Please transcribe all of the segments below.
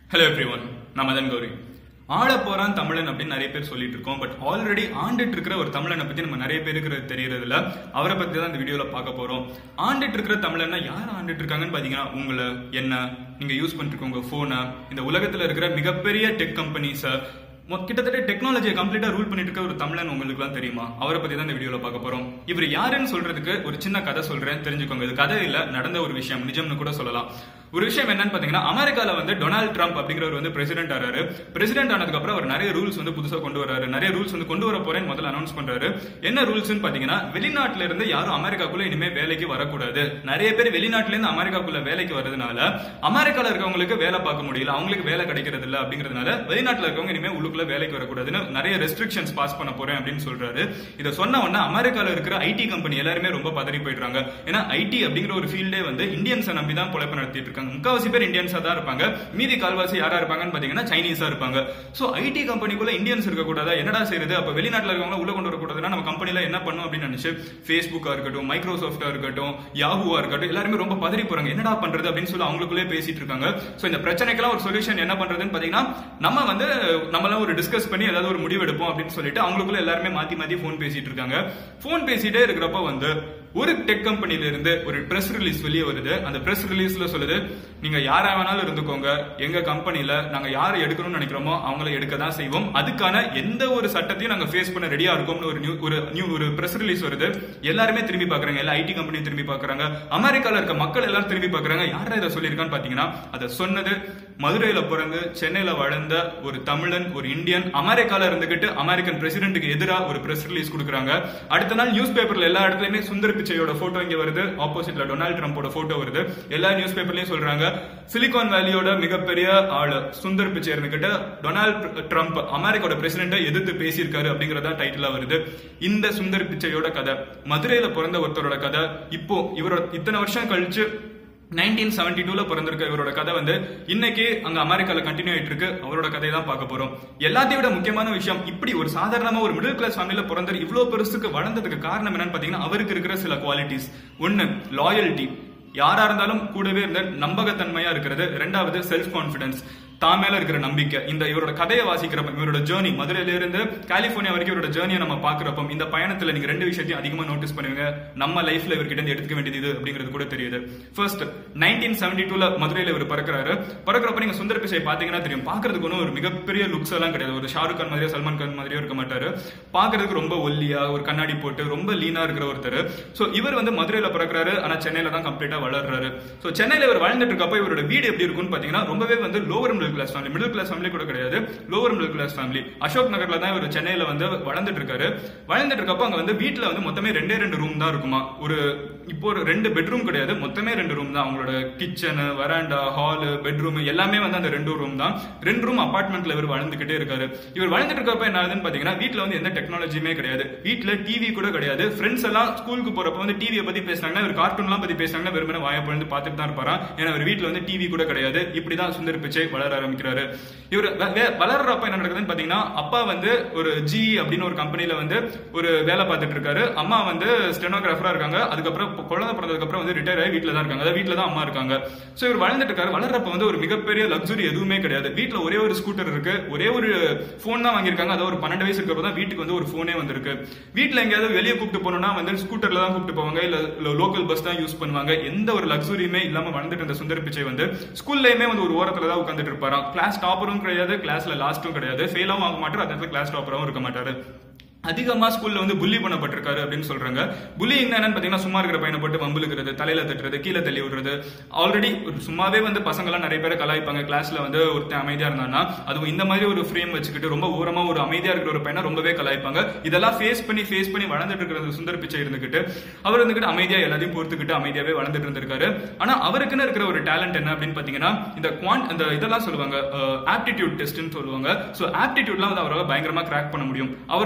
hello every one நான் மதன் கௌரி ஆள போறான் தமிழன் அப்படின்னு நிறைய பேர் சொல்லிட்டு இருக்கோம் பட் ஆல்ரெடி ஆண்டுட்டு இருக்கிற ஒரு தமிழனை பத்தி நம்ம நிறைய பேருக்கு தெரியறது இல்ல அவரை பத்தி தான் இந்த வீடியோல பார்க்க போறோம் ஆண்டுட்டு இருக்கிற தமிழன்னா யார் ஆண்டுட்டு இருக்காங்கன்னு பாத்தீங்கன்னா உங்களை என்ன நீங்க யூஸ் பண்ணிட்டு இருக்க உங்க போனை இந்த உலகத்துல இருக்கிற மிகப்பெரிய டெக் கம்பெனிஸை கிட்டத்தட்ட டெக்னாலஜியை கம்ப்ளீட்டா ரூல் பண்ணிட்டு இருக்க ஒரு தமிழன் உங்களுக்குலாம் தெரியுமா அவரை பத்தி தான் இந்த வீடியோல பார்க்க போறோம் இவர் யாருன்னு சொல்றதுக்கு ஒரு சின்ன கதை சொல்றேன் தெரிஞ்சுக்கோங்க இது கதை இல்ல நடந்த ஒரு விஷயம் நிஜம்னு கூட சொல்லலாம் ஒரு விஷயம் என்னன்னு பாத்தீங்கன்னா அமெரிக்கால வந்து டொனால்ட் ட்ரம்ப் அப்படிங்கிறவர் வந்து பிரசிடென்ட் ஆறாரு பிரசிடென்ட் ஆனதுக்கு அப்புறம் அவர் நிறைய ரூல்ஸ் வந்து புதுசா கொண்டு வராரு நிறைய ரூல்ஸ் வந்து கொண்டு வர போறேன்னு முதல்ல அனௌன்ஸ் பண்றாரு என்ன ரூல்ஸ்னு பாத்தீங்கன்னா வெளிநாட்டுல இருந்து யாரும் அமெரிக்காக்குள்ள இனிமே வேலைக்கு வரக்கூடாது நிறைய பேர் வெளிநாட்டுல இருந்து அமெரிக்காக்குள்ள வேலைக்கு வரதுனால அமெரிக்கால இருக்கவங்களுக்கு வேலை பார்க்க முடியல அவங்களுக்கு வேலை கிடைக்கிறது இல்ல அப்படிங்கிறதுனால வெளிநாட்டுல இருக்கவங்க இனிமே உள்ளுக்குள்ள வேலைக்கு வரக்கூடாதுன்னு நிறைய ரெஸ்ட்ரிக்ஷன்ஸ் பாஸ் பண்ண போறேன் அப்படின்னு சொல்றாரு இதை சொன்ன உடனே அமெரிக்கால இருக்கிற ஐடி கம்பெனி எல்லாருமே ரொம்ப பதறி போயிடுறாங்க ஏன்னா ஐடி அப்படிங்கிற ஒரு ஃபீல்டே வந்து இந்தியன்ஸை நம்பி தான் பொழைப்பு நடத்திட்டு இருக்காங்க முக்காவாசி பேர் இந்தியன்ஸா தான் இருப்பாங்க மீதி கால்வாசி யாரா இருப்பாங்கன்னு பாத்தீங்கன்னா சைனீஸா இருப்பாங்க சோ ஐடி கம்பெனிக்குள்ள இந்தியன்ஸ் இருக்க கூடாதா என்னடா செய்யுது அப்ப வெளிநாட்டுல இருக்கவங்க உள்ள கொண்டு வரக்கூடாதுன்னா நம்ம கம்பெனில என்ன பண்ணும் அப்படின்னு நினைச்சு ஃபேஸ்புக்கா இருக்கட்டும் மைக்ரோசாஃப்டா இருக்கட்டும் யாஹூவா இருக்கட்டும் எல்லாருமே ரொம்ப பதறி போறாங்க என்னடா பண்றது அப்படின்னு சொல்லி அவங்களுக்குள்ளே பேசிட்டு இருக்காங்க சோ இந்த பிரச்சனைக்கெல்லாம் ஒரு சொல்யூஷன் என்ன பண்றதுன்னு பாத்தீங்கன்னா நம்ம வந்து நம்மளாம் ஒரு டிஸ்கஸ் பண்ணி ஏதாவது ஒரு முடிவு எடுப்போம் அப்படின்னு சொல்லிட்டு அவங்களுக்குள்ள எல்லாருமே மாத்தி மாத்தி போன் பேசிட்டு இருக்காங்க போன் பேசிட்டே இருக்கிறப்ப வந்து ஒரு டெக் கம்பெனில இருந்து ஒரு பிரஸ் ரிலீஸ் வெளியே வருது அந்த பிரஸ் ரிலீஸ்ல சொல்லுது நீங்க யாரா வேணாலும் இருந்துக்கோங்க எங்க கம்பெனில நாங்க யாரை எடுக்கணும்னு நினைக்கிறோமோ அவங்கள எடுக்க தான் செய்வோம் அதுக்கான எந்த ஒரு சட்டத்தையும் நாங்க ஃபேஸ் பண்ண ரெடியா இருக்கோம்னு ஒரு நியூ ஒரு நியூ ஒரு பிரஸ் ரிலீஸ் வருது எல்லாருமே திரும்பி பாக்குறாங்க எல்லா ஐடி கம்பெனியும் திரும்பி பாக்குறாங்க அமெரிக்கால இருக்க மக்கள் எல்லாரும் திரும்பி பாக்குறாங்க யாரா இதை சொல்லியிருக்கான்னு பாத்தீங்கன்னா அதை சொன்னது மதுரையில பிறந்து சென்னையில வளர்ந்த ஒரு தமிழன் ஒரு இந்தியன் அமெரிக்கால இருந்துகிட்டு அமெரிக்கன் பிரசிடென்ட்டுக்கு எதிராக ஒரு பிரஸ் ரிலீஸ் கொடுக்குறாங்க அடுத்த நாள் நியூஸ் பேப்பர்ல எல்லா இடத்துலயுமே சுந்தர் பிச்சையோட போட்டோ இங்க வருது ஆப்போசிட்ல டொனால்ட் ட்ரம்போட போட்டோ வருது எல்லா நியூஸ் பேப்பர்லயும் சொல்றாங்க சிலிகான் வேலியோட மிகப்பெரிய ஆளு சுந்தர் பிச்சை இருந்துகிட்டு டொனால்ட் ட்ரம்ப் அமெரிக்காவோட பிரசிடென்ட்டை எதிர்த்து பேசியிருக்காரு அப்படிங்கறதா டைட்டிலா வருது இந்த சுந்தர் பிச்சையோட கதை மதுரையில பிறந்த ஒருத்தரோட கதை இப்போ இவரோட இத்தனை வருஷம் கழிச்சு நைன்டீன் செவன்டி டூல பிறந்திருக்க இவரோட கதை வந்து இன்னைக்கு அங்க அமெரிக்கால கண்டினியூ ஆயிட்டு இருக்கு அவரோட கதையை தான் பார்க்க போறோம் எல்லாத்தையும் விட முக்கியமான விஷயம் இப்படி ஒரு சாதாரணமா ஒரு மிடில் கிளாஸ் ஃபேமிலியில பிறந்தர் இவ்வளவு பெருசுக்கு வளர்ந்ததுக்கு காரணம் என்னன்னு பாத்தீங்கன்னா அவருக்கு இருக்கிற சில குவாலிட்டிஸ் ஒன்னு லாயல்டி யாரா இருந்தாலும் கூடவே இருந்த நம்பகத்தன்மையா இருக்கிறது ரெண்டாவது செல்ஃப் கான்பிடன்ஸ் தான் மேல இருக்கிற நம்பிக்கை இந்த இவரோட கதையை வாசிக்கிறப்ப இவரோட ஜேர்னி மதுரையில இருந்து கலிபோர்னியா வரைக்கும் இவரோட ஜேர்னியை நம்ம பாக்குறப்ப இந்த பயணத்துல நீங்க ரெண்டு விஷயத்தையும் அதிகமா நோட்டீஸ் பண்ணுவீங்க நம்ம லைஃப்ல இவர்கிட்ட இருந்து எடுத்துக்க வேண்டியது இது அப்படிங்கிறது கூட தெரியுது ஃபர்ஸ்ட் நைன்டீன் செவன்டி டூல மதுரையில இவர் பறக்கிறாரு பறக்கிறப்ப நீங்க சுந்தர் பிச்சை பாத்தீங்கன்னா தெரியும் பாக்குறதுக்கு ஒன்றும் ஒரு மிகப்பெரிய லுக்ஸ் எல்லாம் கிடையாது ஒரு ஷாருக் கான் மாதிரியோ சல்மான் கான் மாதிரியோ இருக்க மாட்டாரு பாக்குறதுக்கு ரொம்ப ஒல்லியா ஒரு கண்ணாடி போட்டு ரொம்ப லீனா இருக்கிற ஒருத்தர் சோ இவர் வந்து மதுரையில பிறக்கிறாரு ஆனா சென்னையில தான் கம்ப்ளீட்டா வளர்றாரு சோ சென்னையில இவர் வாழ்ந்துட்டு இருக்கப்ப இவரோட வீடு எப்படி இருக்கும்னு பாத்தீங்கன்னா ரொம்பவே வந்து lower middle class family middle class family கூட கிடையாது லோவர் மிடில் கிளாஸ் ஃபேமிலி அசோக் நகர்ல தான் இவர் சென்னையில வந்து வளர்ந்துட்டு இருக்காரு வளர்ந்துட்டு இருக்கப்ப அங்க வந்து வீட்டுல வந்து மொத்தமே ரெண்டே ரெண்டு ரூம் தான் இருக்குமா ஒரு இப்போ ஒரு ரெண்டு பெட்ரூம் கிடையாது மொத்தமே ரெண்டு ரூம் தான் அவங்களோட கிச்சனு வராண்டா ஹாலு பெட்ரூம் எல்லாமே வந்து அந்த ரெண்டு ரூம் தான் ரெண்டு ரூம் அபார்ட்மெண்ட்ல இவர் வளர்ந்துகிட்டே இருக்காரு இவர் வளர்ந்துட்டு இருக்கப்ப என்ன ஆகுதுன்னு பாத்தீங்கன்னா வீட்டுல வந்து எந்த டெக்னாலஜியுமே கிடையாது வீட்டுல டிவி கூட கிடையாது ஃப்ரெண்ட்ஸ் எல்லாம் ஸ்கூலுக்கு போறப்ப வந்து டிவியை பத்தி பேசுனாங்கன்னா இவர் கார்ட்டூன்லாம் பத்தி பேசுனாங்கன்னா வெறுமனே வாய பொழுது பார்த்துட்டு தான் இருப்பாராம் ஏன்னா அவர் வீட்டுல வந்து டிவி கூட கிடையாது இப்படிதான் சுந்தர் பிச்சை வளர ஆரம்பிக்கிறாரு இவர் வளர்றப்ப என்ன நடக்குதுன்னு பாத்தீங்கன்னா அப்பா வந்து ஒரு ஜி அப்படின்னு ஒரு கம்பெனில வந்து ஒரு வேலை பார்த்துட்டு இருக்காரு அம்மா வந்து ஸ்டெனோகிராஃபரா இருக்காங்க அதுக்கப்புறம் குழந்தை பிறந்ததுக்கு அப்புறம் வந்து ரிட்டையர் ஆகி வீட்டுல தான் இருக்காங்க அதாவது வீட்டுல தான் அம்மா இருக்காங்க சோ இவர் வளர்ந்துட்டு இருக்காரு வளர்றப்ப வந்து ஒரு மிகப்பெரிய லக்ஸுரி எதுவுமே கிடையாது வீட்டுல ஒரே ஒரு ஸ்கூட்டர் இருக்கு ஒரே ஒரு போன் தான் வாங்கியிருக்காங்க அதாவது ஒரு பன்னெண்டு வயசு இருக்கப்ப தான் வீட்டுக்கு வந்து ஒரு போனே வந்திருக்கு வீட்டுல எங்கேயாவது வெளியே கூப்பிட்டு போனோம்னா வந்து ஸ்கூட்டர்ல தான் கூப்பிட்டு போவாங்க இல்ல லோக்கல் பஸ் தான் யூஸ் பண்ணுவாங்க எந்த ஒரு லக்ஸுரியுமே இல்லாம வளர்ந்துட்டு இருந்த சுந்தர் பிச்சை வந்து ஸ்கூல்லயுமே வந்து ஒரு ஓரத்துல தான் உட்காந்துட்டு இருப்பாராம் கிளாஸ் டாப்பரும் கிடையாது கிளாஸ்ல லாஸ்டும் கிடையாது ஃபெயிலாவும் ஆக மாட்டாரு அதே கிளாஸ் டாப்பராகவும் இருக்க மாட்டாரு அதிகமா ஸ்கூல்ல வந்து புள்ளி பண்ணப்பட்டிருக்காரு அப்படின்னு சொல்றாங்க புள்ளி என்னன்னு பாத்தீங்கன்னா சும்மா இருக்கிற பையனை போட்டு வம்புலுக்கிறது தலையில தட்டுறது கீழே தள்ளி விடுறது ஆல்ரெடி சும்மாவே வந்து பசங்க எல்லாம் நிறைய பேரை கலாய்ப்பாங்க கிளாஸ்ல வந்து ஒருத்தன் அமைதியா இருந்தான்னா அதுவும் இந்த மாதிரி ஒரு ஃப்ரேம் வச்சுக்கிட்டு ரொம்ப ஓரமா ஒரு அமைதியா இருக்கிற ஒரு பையனை ரொம்பவே கலாய்ப்பாங்க இதெல்லாம் ஃபேஸ் பண்ணி ஃபேஸ் பண்ணி வளர்ந்துட்டு இருக்கிற சுந்தர் பிச்சை இருந்துகிட்டு அவர் இருந்துகிட்டு அமைதியா எல்லாத்தையும் பொறுத்துக்கிட்டு அமைதியாவே வளர்ந்துட்டு இருந்திருக்காரு ஆனா அவருக்குன்னு இருக்கிற ஒரு டேலண்ட் என்ன அப்படின்னு பாத்தீங்கன்னா இந்த குவான் இந்த இதெல்லாம் சொல்லுவாங்க ஆப்டிடியூட் டெஸ்ட்னு சொல்லுவாங்க சோ ஆப்டிடியூட்லாம் வந்து அவரால் பயங்கரமா கிராக் பண்ண முடியும் அவரோட ஒரே ஒரு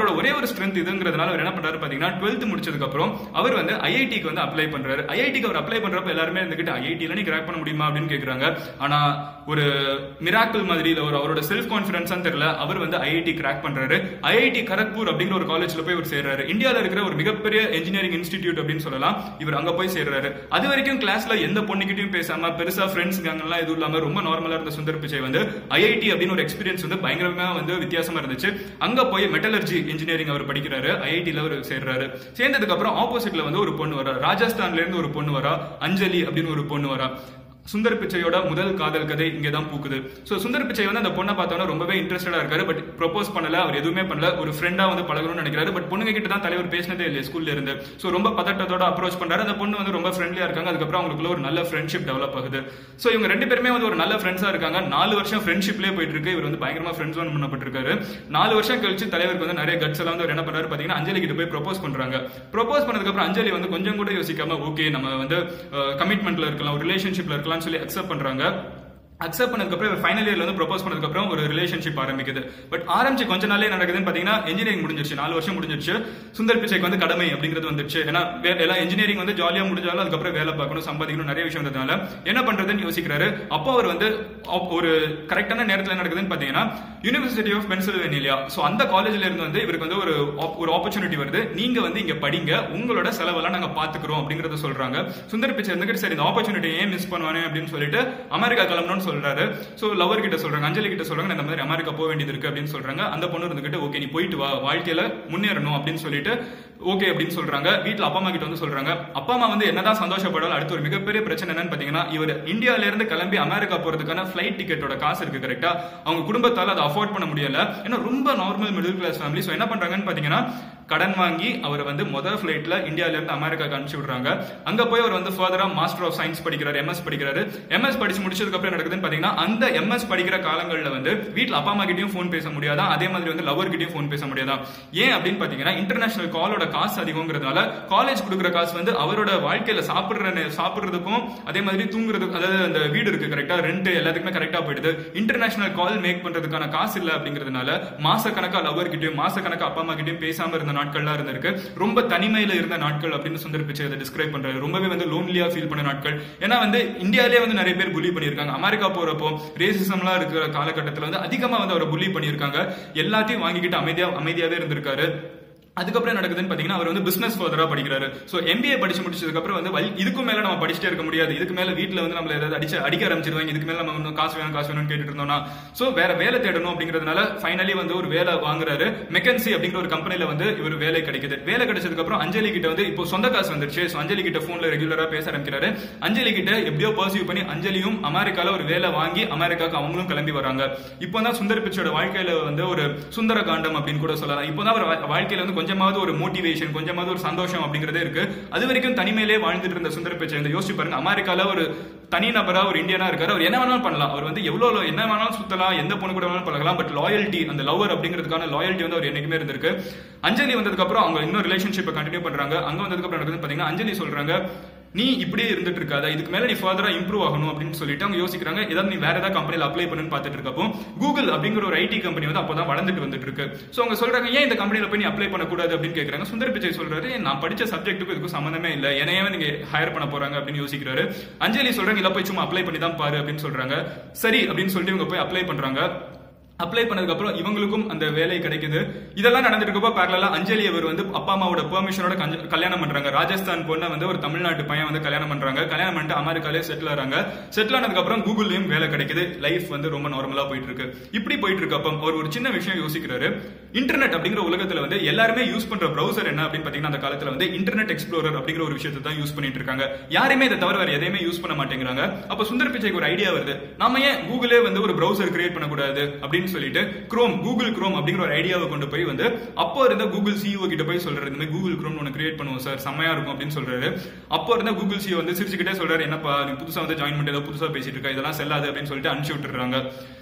ஸ்ட்ரென்த் இதுங்கிறதுனால அவர் என்ன பண்றாரு பாத்தீங்கன்னா டுவெல்த் முடிச்சதுக்கு அப்புறம் அவர் வந்து ஐஐடிக்கு வந்து அப்ளை பண்றாரு ஐஐடிக்கு அவர் அப்ளை பண்றப்ப எல்லாருமே இருந்துகிட்டு ஐஐடில நீ கிராக் பண்ண முடியுமா அப்படின்னு கேக்குறாங்க ஆனா ஒரு மிராக்கிள் மாதிரி இல்ல ஒரு அவரோட செல்ஃப் கான்பிடன்ஸ் தெரியல அவர் வந்து ஐஐடி கிராக் பண்றாரு ஐஐடி கரக்பூர் அப்படிங்கிற ஒரு காலேஜ்ல போய் இவர் சேர்றாரு இந்தியால இருக்கிற ஒரு மிகப்பெரிய இன்ஜினியரிங் இன்ஸ்டிடியூட் அப்படின்னு சொல்லலாம் இவர் அங்க போய் சேர்றாரு அது வரைக்கும் கிளாஸ்ல எந்த பொண்ணுகிட்டயும் பேசாம பெருசா ஃப்ரெண்ட்ஸ் எல்லாம் எதுவும் இல்லாம ரொம்ப நார்மலா இருந்த சுந்தர் பிச்சை வந்து ஐஐடி அப்படின்னு ஒரு எக்ஸ்பீரியன்ஸ் வந்து பயங்கரமா வந்து வித்தியாசமா இருந்துச்சு அங்க போய் மெட்டலர்ஜி இன்ஜினியரிங் அவர் படிக்கிறாரு ஐஐடில அவர் சேர்றாரு சேர்ந்ததுக்கு அப்புறம் ஆப்போசிட்ல வந்து ஒரு பொண்ணு வரா ராஜஸ்தான்ல இருந்து ஒரு பொண்ணு வரா அஞ்சலி அப்படின்னு ஒரு பொண்ணு வரா சுந்தர் பிச்சையோட முதல் காதல் கதை இங்கே தான் பூக்குது ஸோ சுந்தர் பிச்சை வந்து அந்த பொண்ணை பார்த்தோன்னா ரொம்பவே இன்ட்ரெஸ்டடா இருக்காரு பட் ப்ரொபோஸ் பண்ணல அவர் எதுவுமே பண்ணல ஒரு ஃப்ரெண்டா வந்து பழகணும்னு நினைக்கிறாரு பட் பொண்ணுங்க கிட்ட தான் தலைவர் பேசினதே இல்லையா ஸ்கூல்ல இருந்து ஸோ ரொம்ப பதட்டத்தோட அப்ரோச் பண்றாரு அந்த பொண்ணு வந்து ரொம்ப ஃப்ரெண்ட்லியா இருக்காங்க அதுக்கப்புறம் அவங்களுக்குள்ள ஒரு நல்ல ஃப்ரெண்ட்ஷிப் டெவலப் ஆகுது ஸோ இவங்க ரெண்டு பேருமே வந்து ஒரு நல்ல ஃப்ரெண்ட்ஸா இருக்காங்க நாலு வருஷம் ஃப்ரெண்ட்ஷிப்லேயே போயிட்டு இருக்கு இவர் வந்து பயங்கரமா ஃப்ரெண்ட்ஸ் ஒன் பண்ணப்பட்டிருக்காரு நாலு வருஷம் கழிச்சு தலைவருக்கு வந்து நிறைய கட்ஸ் எல்லாம் வந்து அவர் என்ன பண்றாரு பாத்தீங்கன்னா அஞ்சலி கிட்ட போய் ப்ரொபோஸ் பண்றாங்க ப்ரொபோஸ் பண்ணதுக்கு அப்புறம் அஞ்சலி வந்து கொஞ்சம் கூட யோசிக்காம ஓகே நம்ம வந்து கமிட்மெண்ட்ல இருக்கலாம் ஒரு ரிலேஷன்ஷிப்ல இருக்கலாம்னு சொல்லி அக்செப்ட் பண்றாங்க அக்செப்ட் பண்ணதுக்கப்புறம் இவர் ஃபைனல் இயர்ல வந்து ப்ரொபோஸ் பண்ணதுக்கப்புறம் ஒரு ரிலேஷன்ஷிப் ஆரம்பிக்குது பட் ஆரம்பிச்சு கொஞ்ச நாளே நடக்குதுன்னு பாத்தீங்கன்னா இன்ஜினியரிங் முடிஞ்சிருச்சு நாலு வருஷம் முடிஞ்சிருச்சு சுந்தர் பிச்சைக்கு வந்து கடமை அப்படிங்கிறது வந்துருச்சு ஏன்னா வே- எல்லாம் இன்ஜினியரிங் வந்து ஜாலியா முடிஞ்சாலும் அதுக்கப்புறம் வேலை பார்க்கணும் சம்பாதிக்கணும் நிறைய விஷயம் இருந்ததுனால என்ன பண்றதுன்னு யோசிக்கிறாரு அப்போ அவர் வந்து op- ஒரு கரெக்டான நேரத்துல என்ன நடக்குதுன்னு பாத்தீங்கன்னா யூனிவர்சிட்டி ஆஃப் பென்சில்வேனியா சோ அந்த காலேஜ்ல இருந்து வந்து இவருக்கு வந்து ஒரு op- ஒரு ஆப்பர்ச்சுனிட்டி வருது நீங்க வந்து இங்க படிங்க உங்களோட செலவெல்லாம் நாங்க பாத்துக்கிறோம் அப்படிங்கறத சொல்றாங்க சுந்தர் பிச்சை இருந்துட்டு சரி இந்த ஆப்பர்ச்சுனிட்டி ஏன் மிஸ் பண்ணுவானே அப்படின்னு சொல்லிட்டு அமெரிக்கா கிளம்பணும்னு சொல்றாரு சோ லவர் கிட்ட சொல்றாங்க அஞ்சலி கிட்ட சொல்றாங்க நான் இந்த மாதிரி அமெரிக்கா போக வேண்டியது இருக்கு அப்படின்னு சொல்றாங்க அந்த பொண்ணு இருந்துகிட்டு ஓகே நீ போயிட்டு வா வாழ்க்கையில முன்னேறணும் அப்படின்னு சொல்லிட்டு ஓகே அப்படின்னு சொல்றாங்க வீட்ல அப்பா அம்மா கிட்ட வந்து சொல்றாங்க அப்பா அம்மா வந்து என்னதான் சந்தோஷப்படாலும் அடுத்து ஒரு மிகப்பெரிய பிரச்சனை என்னன்னு பாத்தீங்கன்னா இவர் இந்தியால இருந்து கிளம்பி அமெரிக்கா போறதுக்கான ஃபிளைட் டிக்கெட்டோட காசு இருக்கு கரெக்டா அவங்க குடும்பத்தால அதை அஃபோர்ட் பண்ண முடியல ஏன்னா ரொம்ப normal middle class family so என்ன பண்றாங்கன்னு பாத்தீங்கன்னா கடன் வாங்கி அவரை வந்து முதல் ஃபிளைட்ல இந்தியால இருந்து அமெரிக்காக்கு அனுப்பிச்சு விடுறாங்க அங்க போய் அவர் வந்து ஃபர்தரா மாஸ்டர் ஆஃப் சயின்ஸ் படிக்கிறாரு எம்எஸ் படிக்கிறாரு எம்எஸ் படிச்சு முடிச்சதுக்கு அப்புறம் என்ன நடக்குதுன்னு பாத்தீங்கன்னா அந்த எம்எஸ் படிக்கிற காலங்கள்ல வந்து வீட்ல அப்பா அம்மா கிட்டயும் ஃபோன் பேச முடியாதான் அதே மாதிரி வந்து லவர் கிட்டயும் ஃபோன் பேச முடியாதான் ஏன் அப்படின்னு பாத்தீங்கன்னா இன்டர்நேஷனல் காலோட காசு அதிகங்கிறதுனால காலேஜ் கொடுக்குற காசு வந்து அவரோட வாழ்க்கையில சாப்பிடுற நே- சாப்பிடுறதுக்கும் அதே மாதிரி தூங்குறதுக்கும் அதாவது அந்த வீடு இருக்கு கரெக்டா ரெண்ட் எல்லாத்துக்குமே கரெக்டா போயிடுது இன்டர்நேஷனல் கால் மேக் பண்றதுக்கான காசு இல்ல அப்படிங்கிறதுனால மாசக்கணக்கா லவர் கிட்டயும் மாசக்கணக்கா அப்பா அம்மா கிட்டயும் பேசாம இருந்த நாட்கள்லாம் இருந்திருக்கு ரொம்ப தனிமையில இருந்த நாட்கள் அப்படின்னு சுந்தர் பிச்சை அதை டிஸ்கிரைப் பண்றாரு ரொம்பவே வந்து லோன்லியா ஃபீல் பண்ண நாட்கள் ஏன்னா வந்து இந்தியாவிலே வந்து நிறைய பேர் புலி பண்ணியிருக்காங்க அமெரிக்கா போறப்போ ரேசிசம்லாம் இருக்கிற காலகட்டத்தில் வந்து அதிகமா வந்து அவரை புலி பண்ணியிருக்காங்க எல்லாத்தையும் வாங்கிக்கிட்டு அமைதியா அமைதியாவே இருந்திருக்காரு அதுக்கப்புறம் என்ன நடக்குதுன்னு பாத்தீங்கன்னா அவர் வந்து பிசினஸ் ஃபர்தரா படிக்கிறாரு சோ எம்பிஏ படிச்சு முடிச்சதுக்கு அப்புறம் வந்து வல்- இதுக்கும் மேல நம்ம படிச்சுட்டே இருக்க முடியாது இதுக்கு மேல வீட்ல வந்து நம்மள ஏதாவது அடிச்சு அடிக்க ஆரம்பிச்சிருவாங்க இதுக்கு மேல நம்ம இன்னும் காசு வேணும் காசு வேணும்னு கேட்டுட்டு இருந்தோம்னா சோ வேற வேலை தேடணும் அப்படிங்கிறதுனால ஃபைனலி வந்து ஒரு வேலை வாங்குறாரு மெக்கன்சி அப்படிங்கிற ஒரு கம்பெனில வந்து இவர் வேலை கிடைக்குது வேலை கிடைச்சதுக்கு அப்புறம் அஞ்சலி கிட்ட வந்து இப்போ சொந்த காசு வந்துருச்சு சோ அஞ்சலி கிட்ட போன்ல ரெகுலரா பேச ஆரம்பிக்கிறாரு அஞ்சலி கிட்ட எப்படியோ பர்சியூ பண்ணி அஞ்சலியும் அமெரிக்கால ஒரு வேலை வாங்கி அமெரிக்காக்கு அவங்களும் கிளம்பி வராங்க இப்போ தான் சுந்தர் பிச்சோட வாழ்க்கையில வந்து ஒரு சுந்தர காண்டம் அப்படின்னு கூட சொல்லலாம் இப்போ தான் அவர் வா- வாழ்க்கையில வந்து கொஞ்சமாவது ஒரு மோட்டிவேஷன் கொஞ்சமாவது ஒரு சந்தோஷம் அப்படிங்கறதே இருக்கு அது வரைக்கும் தனிமையிலே வாழ்ந்துட்டு இருந்த சுந்தர பிச்சை இந்த யோசிச்சு பாருங்க அமெரிக்கால ஒரு தனி நபரா ஒரு இந்தியனா இருக்காரு அவர் என்ன வேணாலும் பண்ணலாம் அவர் வந்து எவ்வளவு என்ன வேணாலும் சுத்தலாம் எந்த பொண்ணு கூட வேணாலும் பழகலாம் பட் லாயல்ட்டி அந்த லவர் அப்படிங்கிறதுக்கான லாயல்ட்டி வந்து அவர் என்னைக்குமே இருந்திருக்கு அஞ்சலி வந்ததுக்கு அப்புறம் அவங்க இன்னும் ரிலேஷன்ஷிப்பை கண்டினியூ பண்றாங்க அங்க வந்ததுக்கு அப்புறம் நடக்குதுன்னு பாத்தீங்கன்னா அஞ்சலி சொல்றாங்க நீ இப்படியே இருந்துட்டு இருக்காத இதுக்கு மேல நீ ஃபர்தரா இம்ப்ரூவ் ஆகணும் அப்படின்னு சொல்லிட்டு அவங்க யோசிக்கிறாங்க ஏதாவது நீ வேற ஏதாவது கம்பெனில அப்ளை பண்ணுன்னு பார்த்துட்டு இருக்கப்போ கூகுள் அப்படிங்கிற ஒரு ஐடி கம்பெனி வந்து அப்பதான் வளர்ந்துட்டு வந்துட்டு இருக்கு சோ அவங்க சொல்றாங்க ஏன் இந்த கம்பெனில போய் நீ அப்ளை பண்ணக்கூடாது அப்படின்னு கேக்குறாங்க சுந்தர் பிச்சை சொல்றாரு நான் படிச்ச சப்ஜெக்ட்டுக்கும் இதுக்கும் சம்மந்தமே இல்ல என்னையே நீங்க ஹையர் பண்ண போறாங்க அப்படின்னு யோசிக்கிறாரு அஞ்சலி சொல்றாங்க இல்ல போய் சும்மா அப்ளை பண்ணி தான் பாரு அப்படின்னு சொல்றாங்க சரி அப்படின்னு சொல்லிட்டு இவங்க போய் அப்ளை பண்றாங்க அப்ளை பண்ணதுக்கு அப்புறம் இவங்களுக்கும் அந்த வேலை கிடைக்குது இதெல்லாம் நடந்துட்டு இருக்கப்போ பேரலா அஞ்சலி அவர் வந்து அப்பா அம்மாவோட பெர்மிஷனோட கஞ்ச- கல்யாணம் பண்றாங்க ராஜஸ்தான் பொண்ணை வந்து ஒரு தமிழ்நாட்டு பையன் வந்து கல்யாணம் பண்றாங்க கல்யாணம் பண்ணிட்டு அமெரிக்காலே செட்டில் ஆறாங்க செட்டில் ஆனதுக்கு அப்புறம் கூகுள்லயும் வேலை கிடைக்குது லைஃப் வந்து ரொம்ப நார்மலா போயிட்டு இருக்கு இப்படி போயிட்டு இருக்கப்போ அவர் ஒரு சின்ன விஷயம் யோசிக்கிறாரு இன்டர்நெட் அப்படிங்கிற உலகத்துல வந்து எல்லாருமே யூஸ் பண்ற ப்ரௌசர் என்ன அப்படின்னு பாத்தீங்கன்னா அந்த காலத்துல வந்து இன்டர்நெட் எக்ஸ்ப்ளோரர் அப்படிங்கிற ஒரு விஷயத்தை தான் யூஸ் பண்ணிட்டு இருக்காங்க யாருமே இதை தவிர வேற எதையுமே யூஸ் பண்ண மாட்டேங்கிறாங்க அப்ப சுந்தர் பிச்சைக்கு ஒரு ஐடியா வருது நாம ஏன் கூகுளே வந்து ஒரு ப்ரௌசர் கிரியேட் பண்ணக்கூடாது அப்படின்னு சொல்லிட்டு குரோம் கூகுள் குரோம் அப்படிங்கிற ஒரு ஐடியாவை கொண்டு போய் வந்து அப்போ இருந்த கூகுள் சிஇஓ கிட்ட போய் சொல்றாரு இந்த மாதிரி கூகுள் குரோம் ஒன்று கிரியேட் பண்ணுவோம் சார் செம்மையா இருக்கும் அப்படின்னு சொல்றாரு அப்போ இருந்த கூகுள் சிஇஓ வந்து சிரிச்சுக்கிட்டே சொல்றாரு என்னப்பா நீ புதுசா வந்து ஜாயின் பண்ணி ஏதோ புதுசா பேசிட்டு இருக்க இதெல்லாம் செல்லாது அப்படின்னு சொல்லிட்டு அனுப்பிச்சு விட்டுறாங்க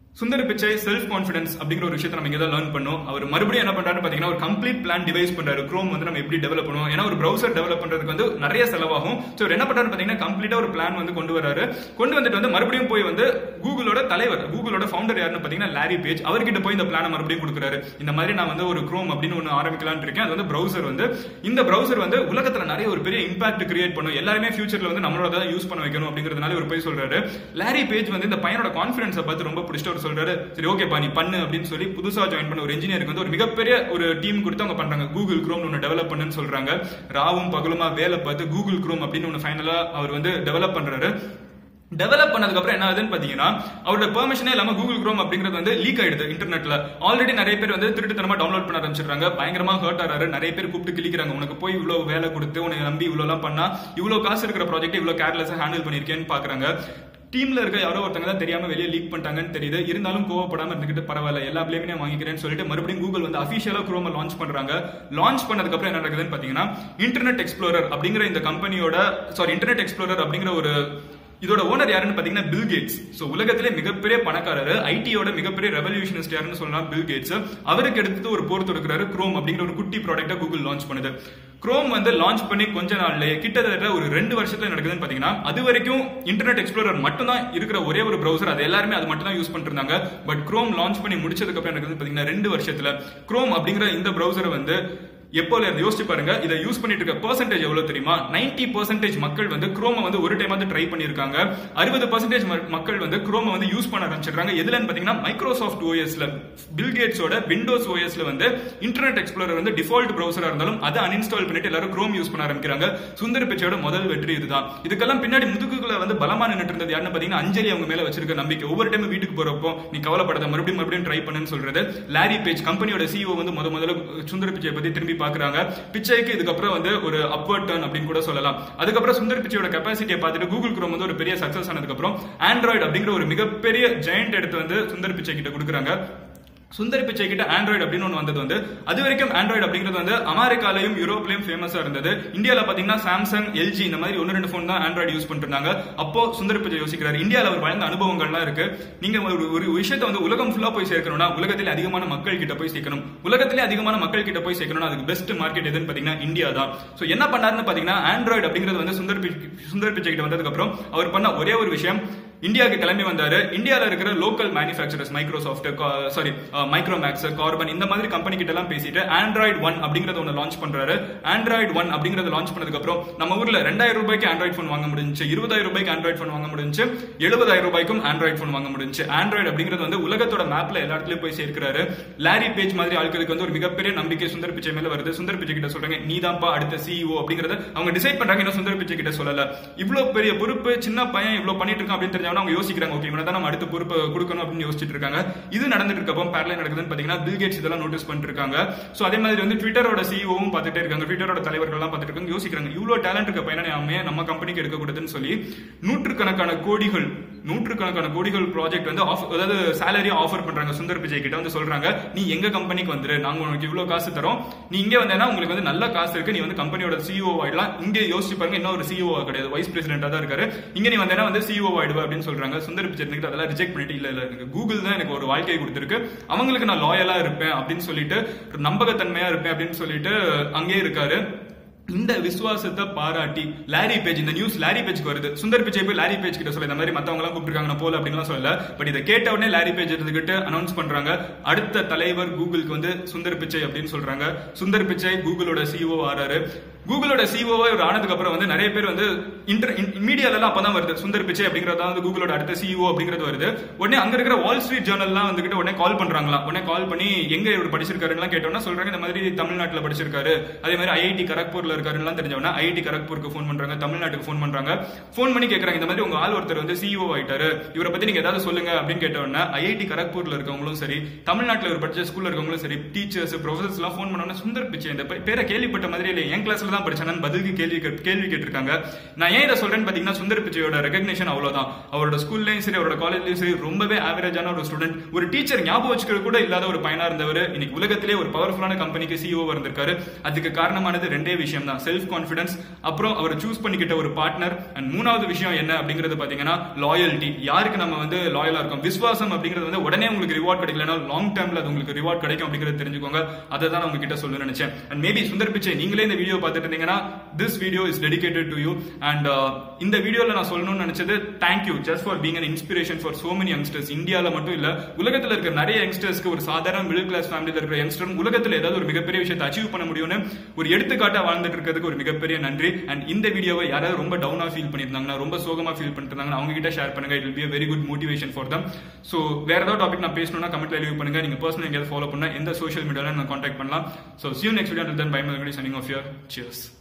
சுந்தர் பிச்சை செல்ஃப் கான்ஃபிடன்ஸ் அப்படிங்கிற ஒரு விஷயத்தை நம்ம இங்க தான் லேர்ன் பண்ணோம் அவர் மறுபடியும் என்ன பண்றாரு பாத்தீங்கன்னா ஒரு கம்ப்ளீட் பிளான் டிவைஸ் பண்றாரு க்ரோம் வந்து நம்ம எப்படி டெவலப் பண்ணுவோம் ஏன்னா ஒரு ப்ரௌசர் டெவலப் பண்றதுக்கு வந்து நிறைய செலவாகும் ஸோ என்ன பண்றாரு பாத்தீங்கன்னா கம்ப்ளீட்டா ஒரு பிளான் வந்து கொண்டு வராரு கொண்டு வந்துட்டு வந்து மறுபடியும் போய் வந்து கூகுளோட தலைவர் கூகுளோட ஃபவுண்டர் யாருன்னு பாத்தீங்கன்னா லாரி பேஜ் அவர்கிட்ட போய் இந்த பிளானை மறுபடியும் கொடுக்குறாரு இந்த மாதிரி நான் வந்து ஒரு க்ரோம் அப்படின்னு ஒன்று ஆரம்பிக்கலாம்னு இருக்கேன் அது வந்து ப்ரௌசர் வந்து இந்த ப்ரௌசர் வந்து உலகத்துல நிறைய ஒரு பெரிய இம்பாக்ட் கிரியேட் பண்ணும் எல்லாருமே ஃபியூச்சர்ல வந்து நம்மளோட தான் யூஸ் பண்ண வைக்கணும் அப்படிங்கிறதுனால இவர் போய் சொல்றாரு லாரி பேஜ் வந்து இந்த பையனோட கான்ஃபிடன்ஸை பார்த்து ரொம்ப பிடிச்சிட்டு அவர் சொல்றாரு சரி ஓகேப்பா நீ பண்ணு அப்படின்னு சொல்லி புதுசா ஜாயின் பண்ண ஒரு இன்ஜினியருக்கு வந்து ஒரு மிகப்பெரிய ஒரு டீம் கொடுத்து அவங்க பண்றாங்க கூகுள் க்ரோம் ஒன்று டெவலப் பண்ணுன்னு சொல்றாங்க ராவும் பகலுமா வேலை பார்த்து கூகுள் க்ரோம் அப்படின்னு ஒன்று ஃபைனலா அவர் வந்து டெவலப் பண்றாரு டெவலப் பண்ணதுக்கு அப்புறம் என்ன ஆகுதுன்னு பாத்தீங்கன்னா அவரோட பெர்மிஷனே இல்லாம கூகுள் குரோம் அப்படிங்கிறது வந்து லீக் ஆயிடுது இன்டர்நெட்ல ஆல்ரெடி நிறைய பேர் வந்து திருட்டுத்தனமா டவுன்லோட் பண்ண ஆரம்பிச்சிடுறாங்க பயங்கரமா ஹர்ட் ஆறாரு நிறைய பேர் கூப்பிட்டு கிளிக்கிறாங்க உனக்கு போய் இவ்வளவு வேலை கொடுத்து உனக்கு நம்பி இவ்வளவு எல்லாம் பண்ணா இவ்வளவு காசு இருக்கிற ப்ராஜெக்ட் இவ்வளவு கேர்லெஸ் ஹேண்டில் பண்ணிருக்கேன்னு பாக்குறாங்க டீம்ல இருக்க யாரோ ஒருத்தங்க தான் தெரியாம வெளியே லீக் பண்ணிட்டாங்கன்னு தெரியுது இருந்தாலும் கோவப்படாம இருந்துகிட்டு பரவாயில்ல எல்லா பிளேமே நான் வாங்கிக்கிறேன்னு சொல்லிட்டு மறுபடியும் கூகுள் வந்து அபிஷியலா குரோம லான்ச் பண்றாங்க லான்ச் பண்ணதுக்கு அப்புறம் என்ன நடக்குதுன்னு பாத்தீங்கன்னா இன்டர்நெட் எக்ஸ்ப்ளோரர் அப்படிங்கிற இந்த கம்பெனியோட சாரி இன்டர்நெட் எக்ஸ்ப்ளோரர் அப்படிங்கிற ஒரு இதோட ஓனர் யாருன்னு பாத்தீங்கன்னா பில் கேட்ஸ் சோ உலகத்திலே மிகப்பெரிய பணக்காரர் ஐடியோட மிகப்பெரிய ரெவல்யூஷனிஸ்ட் யாருன்னு சொல்லலாம் பில் கேட்ஸ் அவருக்கு எடுத்து ஒரு போர் தொடுக்கிறாரு குரோம் அப்படிங்கிற ஒரு குட்டி ப்ராடக்ட்டை கூகுள் லான்ச் பண்ணுது குரோம் வந்து லான்ச் பண்ணி கொஞ்ச நாள்லயே கிட்டத்தட்ட ஒரு ரெண்டு வருஷத்துல நடக்குதுன்னு பாத்தீங்கன்னா அது வரைக்கும் இன்டர்நெட் எக்ஸ்ப்ளோரர் மட்டும் தான் இருக்கிற ஒரே ஒரு ப்ரௌசர் அது எல்லாருமே அது மட்டும் தான் யூஸ் பண்ணிட்டு இருந்தாங்க பட் குரோம் லான்ச் பண்ணி முடிச்சதுக்கு அப்புறம் நடக்குதுன்னு பாத்தீங்கன்னா ரெண்டு வருஷத்துல குரோம் அப்படிங்கிற இந்த ப்ரௌசரை வந்து எப்போல இருந்து யோசிச்சு பாருங்க இதை யூஸ் பண்ணிட்டு இருக்க பெர்சன்டேஜ் எவ்வளவு தெரியுமா நைன்டி பர்சன்டேஜ் மக்கள் வந்து குரோம வந்து ஒரு டைம் வந்து ட்ரை பண்ணிருக்காங்க அறுபது பர்சன்டேஜ் மக்கள் வந்து குரோம வந்து யூஸ் பண்ண ஆரம்பிச்சிருக்காங்க எதுலன்னு பாத்தீங்கன்னா மைக்ரோசாஃப்ட் ஓஎஸ்ல பில் கேட்ஸோட விண்டோஸ் ஓஎஸ்ல வந்து இன்டர்நெட் எக்ஸ்ப்ளோரர் வந்து டிஃபால்ட் ப்ரௌசரா இருந்தாலும் அதை அன்இன்ஸ்டால் பண்ணிட்டு எல்லாரும் குரோம் யூஸ் பண்ண ஆரம்பிக்கிறாங்க சுந்தர் பிச்சையோட முதல் வெற்றி இதுதான் இதுக்கெல்லாம் பின்னாடி முதுகுல வந்து பலமா நின்னுட்டு இருந்தது யாருன்னு பாத்தீங்கன்னா அஞ்சலி அவங்க மேல வச்சிருக்க நம்பிக்கை ஒவ்வொரு டைம் வீட்டுக்கு போறப்போ நீ கவலைப்படாத மறுபடியும் மறுபடியும் ட்ரை பண்ணுன்னு சொல்றது லாரி பேஜ் கம்பெனியோட சிஓ வந்து முத முதல்ல சுந்தர் பிச்சை பத்தி திரும்பி பாக்குறாங்க பிச்சைக்கு இதுக்கப்புறம் வந்து ஒரு அப்வர்ட் டர்ன் அப்படின்னு கூட சொல்லலாம் அதுக்கப்புறம் சுந்தர் பிச்சையோட கெப்பாசிட்டியை பார்த்துட்டு கூகுள் குரோம் வந்து ஒரு பெரிய சக்சஸ் ஆனதுக்கு அப்புறம் ஆண்ட்ராய்டு அப்படிங்கிற ஒரு மிகப்பெரிய ஜெயண்ட் எடுத்து வந்து சுந்தர் பிச்சை கிட்ட கொடுக்குறாங்க சுந்தர் பிச்சை கிட்ட ஆண்ட்ராய்டு அப்படின்னு ஒன்று வந்தது வந்து அது வரைக்கும் ஆண்ட்ராய்டு அப்படிங்கிறது வந்து அமெரிக்காலையும் யூரோப்லயும் ஃபேமஸா இருந்தது இந்தியாவில் பாத்தீங்கன்னா சாம்சங் எல்ஜி இந்த மாதிரி ஒன்று ரெண்டு ஃபோன் தான் ஆண்ட்ராய்டு யூஸ் பண்ணிட்டு இருந்தாங்க அப்போ சுந்தர் பிச்சை யோசிக்கிறார் இந்தியாவில் அவர் வாழ்ந்த அனுபவங்கள்லாம் இருக்கு நீங்க ஒரு ஒரு விஷயத்தை வந்து உலகம் ஃபுல்லா போய் சேர்க்கணும்னா உலகத்திலே அதிகமான மக்கள் கிட்ட போய் சேர்க்கணும் உலகத்திலே அதிகமான மக்கள் கிட்ட போய் சேர்க்கணும்னா அதுக்கு பெஸ்ட் மார்க்கெட் எதுன்னு பாத்தீங்கன்னா இந்தியா தான் ஸோ என்ன பண்ணாருன்னு பாத்தீங்கன்னா ஆண்ட்ராய்டு அப்படிங்கிறது வந்து சுந்தர் பிச்சை சுந்தர் பிச்சை கிட்ட வந்ததுக்கு அப்புறம் அவர் பண்ண ஒரே ஒரு விஷயம் இந்தியாவுக்கு கிளம்பி வந்தாரு இந்தியாவில் இருக்கிற local manufacturers Microsoft sorry Micromax Karbonn இந்த மாதிரி கம்பெனி கிட்ட எல்லாம் பேசிட்டு ஆண்ட்ராய்டு ஒன் அப்படிங்கறத ஒன்று லான்ச் பண்றாரு ஆண்ட்ராய்டு ஒன் அப்படிங்கறத லான்ச் பண்ணதுக்கு அப்புறம் நம்ம ஊர்ல ரெண்டாயிரம் ரூபாய்க்கு ஆண்ட்ராய்டு ஃபோன் வாங்க முடிஞ்சு இருபதாயிரம் ரூபாய்க்கு ஆண்ட்ராய்டு ஃபோன் வாங்க முடிஞ்சு எழுபதாயிரம் ரூபாய்க்கும் ஆண்ட்ராய்டு ஃபோன் வாங்க முடிஞ்சு ஆண்ட்ராய்டு அப்படிங்கிறது வந்து உலகத்தோட மேப்ல எல்லா இடத்துலயும் போய் சேர்க்கிறாரு லாரி பேஜ் மாதிரி ஆட்களுக்கு வந்து ஒரு மிகப்பெரிய நம்பிக்கை சுந்தர் பிச்சை மேல வருது சுந்தர் பிச்சை கிட்ட சொல்றாங்க நீ தான்ப்பா அடுத்த சிஇஓ அப்படிங்கறத அவங்க டிசைட் பண்றாங்க இன்னும் சுந்தர் பிச்சை கிட்ட சொல்லல இவ்வளவு பெரிய பொறுப்பு சின்ன பையன் இவ்வளவு பண்ணிட்டு இருக்கான் அப்படின்னு தெரிஞ்சவன அவங்க யோசிக்கிறாங்க ஓகே இவனை தான் நம்ம அடுத்த பொறுப்பு கொடுக்கணும் அப்படின்னு யோசிச்சுட்டு இருக்காங்க இது நடந்துட்டு இருக்கப்போ பேரலை நடக்குதுன்னு பாத்தீங்கன்னா பில் கேட்ஸ் இதெல்லாம் நோட்டீஸ் பண்ணிட்டு இருக்காங்க சோ அதே மாதிரி வந்து ட்விட்டரோட சிஓவும் பார்த்துட்டே இருக்காங்க ட்விட்டரோட தலைவர்கள் எல்லாம் பார்த்துட்டு இருக்காங்க யோசிக்கிறாங்க இவ்வளவு டேலண்ட் இருக்க பையனை நாம நம்ம கம்பெனிக்கு எடுக்கக்கூடாதுன்னு சொல்லி நூற்றுக்கணக்கான கோடிகள் நூற்றுக்கணக்கான கோடிகள் ப்ராஜெக்ட் வந்து offer- அதாவது சேலரி ஆஃபர் பண்றாங்க சுந்தர் பிச்சை கிட்ட வந்து சொல்றாங்க நீ எங்க கம்பெனிக்கு வந்துரு நாங்க உனக்கு இவ்வளவு காசு தரோம் நீ இங்க வந்தேன்னா உங்களுக்கு வந்து நல்ல காசு இருக்கு நீ வந்து கம்பெனியோட சிஓ ஆயிடலாம் இங்க யோசிச்சு பாருங்க இன்னும் ஒரு சிஓ கிடையாது வைஸ் பிரசிடென்டா தான் இருக்காரு இங்க நீ வந்தேன்னா வந்து சிஓ ஆயிடுவா அப்படின்னு சொல்றாங்க சுந்தர் பிச்சை இருந்துட்டு அதெல்லாம் ரிஜெக்ட் பண்ணிட்டு இல்ல இல்ல எனக்கு கூகுள் தான் எனக்கு ஒரு வாழ்க்கையை கொடுத்திருக்கு அவங்களுக்கு நான் லாயலா இருப்பேன் அப்படின்னு சொல்லிட்டு ஒரு நம்பகத்தன்மையா இருப்பேன் அப்படின்னு சொல்லிட்டு அங்கேயே இருக்காரு இந்த விசுவாசத்தை பாராட்டி லாரி பேஜ் இந்த நியூஸ் லாரி பேஜ்க்கு வருது சுந்தர் பிச்சை போய் லாரி பேஜ் கிட்ட சொல்ல இந்த மாதிரி மத்தவங்க எல்லாம் கூப்பிட்டுருக்காங்க நான் போல அப்படின்லாம் சொல்லல பட் இதை கேட்ட உடனே லாரி பேஜ் இருந்துகிட்டு அனௌன்ஸ் பண்றாங்க அடுத்த தலைவர் கூகுளுக்கு வந்து சுந்தர் பிச்சை அப்படின்னு சொல்றாங்க சுந்தர் பிச்சை கூகுளோட சிஓ ஆறாரு கூகுளோட சிஓ ஒரு ஆனதுக்கு அப்புறம் வந்து நிறைய பேர் வந்து இன்டர் மீடியால எல்லாம் அப்பதான் வருது சுந்தர் பிச்சை அப்படிங்கறது தான் வந்து கூகுளோட அடுத்த சிஓ அப்படிங்கிறது வருது உடனே அங்க இருக்கிற வால் ஸ்ட்ரீட் ஜேர்னல்லாம் வந்துகிட்டு உடனே கால் பண்றாங்களாம் உடனே கால் பண்ணி எங்க இவர் படிச்சிருக்காருன்னு கேட்டோம்னா சொல்றாங்க இந்த மாதிரி தமிழ்நாட்டுல படிச்சிருக்காரு அதே மாதிரி ஐஐடி கரக்பூர்ல இருக்காருன்னு தெரிஞ்சவனா ஐஐடி கரக்பூருக்கு ஃபோன் பண்றாங்க தமிழ்நாட்டுக்கு ஃபோன் பண்றாங்க ஃபோன் பண்ணி கேக்குறாங்க இந்த மாதிரி உங்க ஆள் ஒருத்தர் வந்து சிஓ ஆயிட்டாரு இவரை பத்தி நீங்க ஏதாவது சொல்லுங்க அப்படின்னு கேட்டோம்னா ஐஐடி கரக்பூர்ல இருக்கவங்களும் சரி தமிழ்நாட்டுல இவர் படிச்ச ஸ்கூல்ல இருக்கவங்களும் சரி டீச்சர்ஸ் ப்ரொஃபசர்ஸ் எல்லாம் ஃபோன் பண்ணோம்னா சுந்தர் பிச்சை இந்த பே- பேரை கேள்விப்பட்ட மாதிரி இல்லை என் கிளாஸ்ல தான் தான் படிச்சானு பதிலுக்கு கேள்வி கேட்- கேள்வி கேட்டிருக்காங்க நான் ஏன் இதை சொல்றேன்னு பாத்தீங்கன்னா சுந்தர் பிச்சையோட ரெகக்னேஷன் அவ்வளவுதான் அவரோட ஸ்கூல்லயும் சரி அவரோட காலேஜ்லயும் சரி ரொம்பவே ஆவரேஜான ஒரு ஸ்டூடெண்ட் ஒரு டீச்சர் ஞாபகம் வச்சுக்கிறது கூட இல்லாத ஒரு பையனா இருந்தவர் இன்னைக்கு உலகத்திலே ஒரு பவர்ஃபுல்லான கம்பெனிக்கு சிஓ வந்திருக்காரு அதுக்கு காரணமானது ரெண்டே விஷயம் தான் செல்ஃப் கான்பிடன்ஸ் அப்புறம் அவர் சூஸ் பண்ணிக்கிட்ட ஒரு பார்ட்னர் அண்ட் மூணாவது விஷயம் என்ன அப்படிங்கிறது பாத்தீங்கன்னா லாயல்ட்டி யாருக்கு நம்ம வந்து லாயலா இருக்கோம் விஸ்வாசம் அப்படிங்கிறது வந்து உடனே உங்களுக்கு ரிவார்ட் கிடைக்கலனா லாங் டேர்ம்ல அது உங்களுக்கு ரிவார்ட் கிடைக்கும் அப்படிங்கறது தெரிஞ்சுக்கோங்க அதை தான் நான் உங்ககிட்ட சொல்ல நினைச்சேன் அண்ட் மேபி சுந்தர் பிச்சை நீங்களே இந்த வீடியோ பார்த்துட்டு இருந்தீங்கன்னா this video is dedicated to you and இந்த வீடியோல நான் சொல்லணும்னு நினைச்சது thank you just for being an inspiration for so many youngsters இந்தியால மட்டும் இல்ல உலகத்துல இருக்கிற நிறைய யங்ஸ்டர்ஸ்க்கு ஒரு சாதாரண மிடில் கிளாஸ் ஃபேமிலியில் இருக்கிற யங்ஸ்டரும் உலகத்துல ஏதாவது ஒரு மிகப்பெரிய விஷயத்தை அச்சீவ் பண்ண முடியும்னு ஒரு எடுத்துக்காட்டா வாழ்ந்துட்டு இருக்கிறதுக்கு ஒரு மிகப்பெரிய நன்றி அண்ட் இந்த வீடியோவை யாராவது ரொம்ப டவுனா ஃபீல் பண்ணியிருந்தாங்கன்னா ரொம்ப சோகமா ஃபீல் பண்ணிட்டு இருந்தாங்கன்னா அவங்க கிட்ட ஷேர் பண்ணுங்க it will be a very good motivation for them so வேற ஏதாவது டாபிக் நான் பேசணும்னா கமெண்ட்ல லீவ் பண்ணுங்க நீங்க பர்சனல் எங்கேயாவது ஃபாலோ பண்ணா எந்த சோஷியல் மீடியால நான் காண்டாக்ட் பண்ணலாம் so see you next video then bye my signing off your cheers